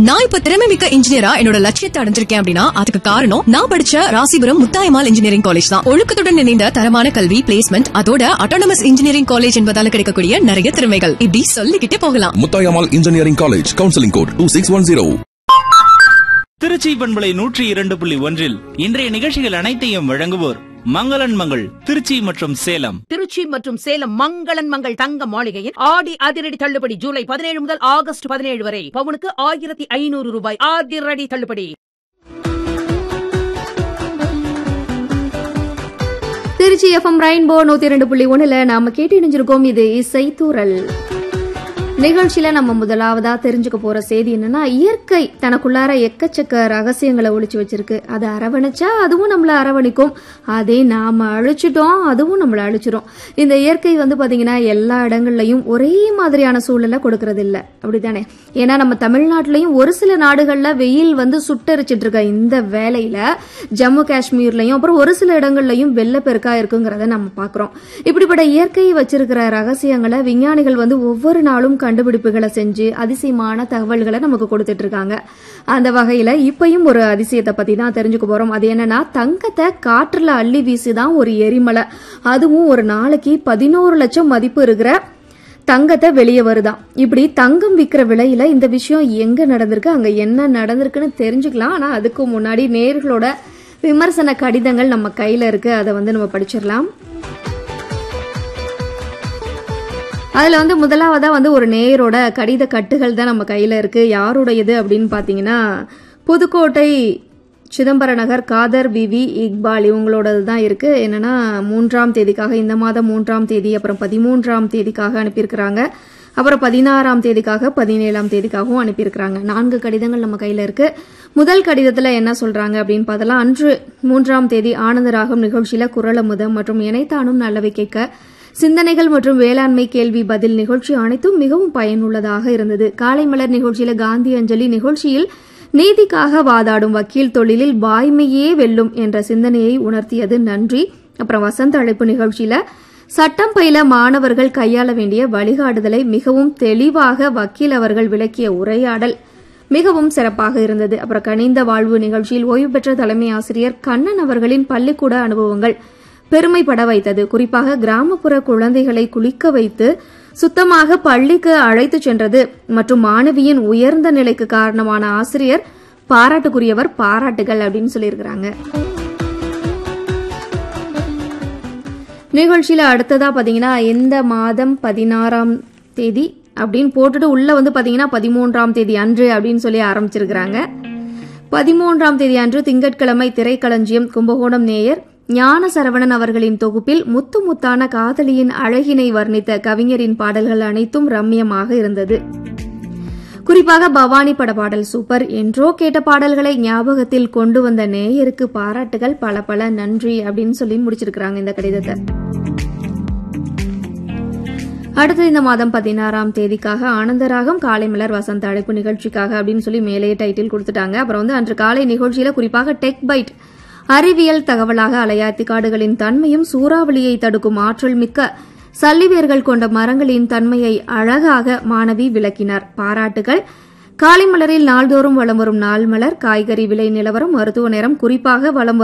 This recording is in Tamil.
நான் இப்ப திறமை மிக்க இன்ஜினியரா என்னோட லட்சியத்தை அடைஞ்சிருக்கேன் அப்படின்னா அதுக்கு காரணம் நான் படிச்ச ராசிபுரம் முத்தாயமால் இன்ஜினியரிங் காலேஜ் தான் ஒழுக்கத்துடன் இணைந்த தரமான கல்வி பிளேஸ்மெண்ட் அதோட அட்டானமஸ் இன்ஜினியரிங் காலேஜ் என்பதால கிடைக்கக்கூடிய நிறைய திறமைகள் இப்படி சொல்லிக்கிட்டே போகலாம் Muthayammal engineering college counselling code two six one zero Trichy பண்பலை நூற்றி இரண்டு புள்ளி ஒன்றில் இன்றைய நிகழ்ச்சிகள் அனைத்தையும் வழங்குவோர் மங்களன் மங்கள் திருச்சி மற்றும் சேலம் திருச்சி மற்றும் சேலம் மங்களன் மங்கள் தங்க மாளிகையில் ஆடி அதிரடி தள்ளுபடி ஜூலை பதினேழு முதல் ஆகஸ்ட் பதினேழு வரை பவுனுக்கு ஆயிரத்தி ஐநூறு ரூபாய் அதிரடி தள்ளுபடி திருச்சி எஃப்எம் ரெயின்போ நூத்தி ரெண்டு புள்ளி ஒண்ணுல நாம கேட்டு இணைஞ்சிருக்கோம் இது இசை தூரல் நிகழ்ச்சியில நம்ம முதலாவதா தெரிஞ்சுக்க போற செய்தி என்னன்னா இயற்கை தனக்குள்ளார எக்கச்சக்க ரகசியங்களை ஒளிச்சு வச்சிருக்கு அதை அரவணைச்சா அதுவும் நம்மள அரவணைக்கும் அதே நாம அழிச்சிட்டோம் அதுவும் நம்மள அழிச்சிடும் இந்த இயற்கை வந்து பாத்தீங்கன்னா எல்லா இடங்கள்லயும் ஒரே மாதிரியான சூழலை கொடுக்கறது இல்ல அப்படித்தானே ஏன்னா நம்ம தமிழ்நாட்டிலையும் ஒரு சில நாடுகள்ல வெயில் வந்து சுட்டரிச்சிட்டு இருக்க இந்த வேலையில ஜம்மு காஷ்மீர்லயும் அப்புறம் ஒரு சில இடங்கள்லயும் வெள்ளப்பெருக்கா இருக்குங்கிறத நம்ம பாக்குறோம் இப்படிப்பட்ட இயற்கை வச்சிருக்கிற ரகசியங்களை விஞ்ஞானிகள் வந்து ஒவ்வொரு நாளும் கண்டுபிடிப்புகளை செஞ்சு அதிசயமான தகவல்களை நமக்கு கொடுத்துட்டு இருக்காங்க அந்த வகையில இப்பயும் ஒரு அதிசயத்தை பத்தி தான் தெரிஞ்சுக்க போறோம் அது என்னன்னா தங்கத்தை காற்றுல அள்ளி வீசுதான் ஒரு எரிமலை அதுவும் ஒரு நாளைக்கு பதினோரு லட்சம் மதிப்பு இருக்கிற தங்கத்தை வெளியே வருதாம் இப்படி தங்கம் விற்கிற விலையில இந்த விஷயம் எங்க நடந்திருக்கு அங்க என்ன நடந்திருக்குன்னு தெரிஞ்சுக்கலாம் ஆனா அதுக்கு முன்னாடி நேர்களோட விமர்சன கடிதங்கள் நம்ம கையில இருக்கு அதை வந்து நம்ம படிச்சிடலாம் அதுல வந்து முதலாவதா வந்து ஒரு நேயரோட கடித கட்டுகள் தான் நம்ம கையில இருக்கு யாருடையது அப்படின்னு பாத்தீங்கன்னா புதுக்கோட்டை சிதம்பர நகர் காதர் பிவி இக்பால் இவங்களோடது தான் இருக்கு என்னன்னா மூன்றாம் தேதிக்காக இந்த மாதம் மூன்றாம் தேதி அப்புறம் பதிமூன்றாம் தேதிக்காக அனுப்பியிருக்கிறாங்க அப்புறம் பதினாறாம் தேதிக்காக பதினேழாம் தேதிக்காகவும் அனுப்பியிருக்கிறாங்க நான்கு கடிதங்கள் நம்ம கையில இருக்கு முதல் கடிதத்துல என்ன சொல்றாங்க அப்படின்னு பார்த்தலாம் அன்று மூன்றாம் தேதி ஆனந்தராகம் நிகழ்ச்சியில குரலமுதம் மற்றும் இணைத்தானும் நல்லவை கேட்க சிந்தனைகள் மற்றும் வேளாண்மை கேள்வி பதில் நிகழ்ச்சி அனைத்தும் மிகவும் பயனுள்ளதாக இருந்தது காலை மலர் நிகழ்ச்சியில காந்தி அஞ்சலி நிகழ்ச்சியில் நீதிக்காக வாதாடும் வக்கீல் தொழிலில் வாய்மையே வெல்லும் என்ற சிந்தனையை உணர்த்தியது நன்றி அப்புறம் வசந்த அழைப்பு நிகழ்ச்சியில சட்டம் பயில மாணவர்கள் கையாள வேண்டிய வழிகாட்டுதலை மிகவும் தெளிவாக வக்கீல் அவர்கள் விளக்கிய உரையாடல் மிகவும் சிறப்பாக இருந்தது அப்புறம் கனிந்த வாழ்வு நிகழ்ச்சியில் ஓய்வு பெற்ற தலைமை ஆசிரியர் கண்ணன் அவர்களின் பள்ளிக்கூட அனுபவங்கள் பெருமைப்பட வைத்தது குறிப்பாக கிராமப்புற குழந்தைகளை குளிக்க வைத்து சுத்தமாக பள்ளிக்கு அழைத்து சென்றது மற்றும் மாணவியின் உயர்ந்த நிலைக்கு காரணமான ஆசிரியர் பாராட்டுக்குரியவர் பாராட்டுகள் அப்படின்னு சொல்லியிருக்கிறாங்க நிகழ்ச்சியில அடுத்ததா பாத்தீங்கன்னா இந்த மாதம் பதினாறாம் தேதி அப்படின்னு போட்டுட்டு உள்ள வந்து பாத்தீங்கன்னா பதிமூன்றாம் தேதி அன்று அப்படின்னு சொல்லி ஆரம்பிச்சிருக்கிறாங்க பதிமூன்றாம் தேதி அன்று திங்கட்கிழமை திரைக்களஞ்சியம் கும்பகோணம் நேயர் ஞான சரவணன் அவர்களின் தொகுப்பில் முத்து முத்தான காதலியின் அழகினை வர்ணித்த கவிஞரின் பாடல்கள் அனைத்தும் ரம்யமாக இருந்தது குறிப்பாக பவானி பட பாடல் சூப்பர் என்றோ கேட்ட பாடல்களை ஞாபகத்தில் கொண்டு வந்த நேயருக்கு பாராட்டுகள் பல பல நன்றி அப்படின்னு சொல்லி முடிச்சிருக்கிறாங்க இந்த கடிதத்தை அடுத்து இந்த மாதம் பதினாறாம் தேதிக்காக ஆனந்தராகம் காலை மலர் வசந்த அழைப்பு நிகழ்ச்சிக்காக அப்படின்னு சொல்லி மேலே டைட்டில் கொடுத்துட்டாங்க அப்புறம் வந்து அன்று காலை நிகழ்ச்சியில குறிப்பாக டெக் பைட் அறிவியல் தகவலாக அலையாத்தி காடுகளின் தன்மையும் சூறாவளியை தடுக்கும் ஆற்றல் மிக்க சல்லிவேர்கள் கொண்ட மரங்களின் தன்மையை அழகாக மாணவி விளக்கினார் பாராட்டுகள் காலை மலரில் நாள்தோறும் வலம் வரும் நாள் மலர் காய்கறி விலை நிலவரம் மருத்துவ நேரம் குறிப்பாக வலம் வரும்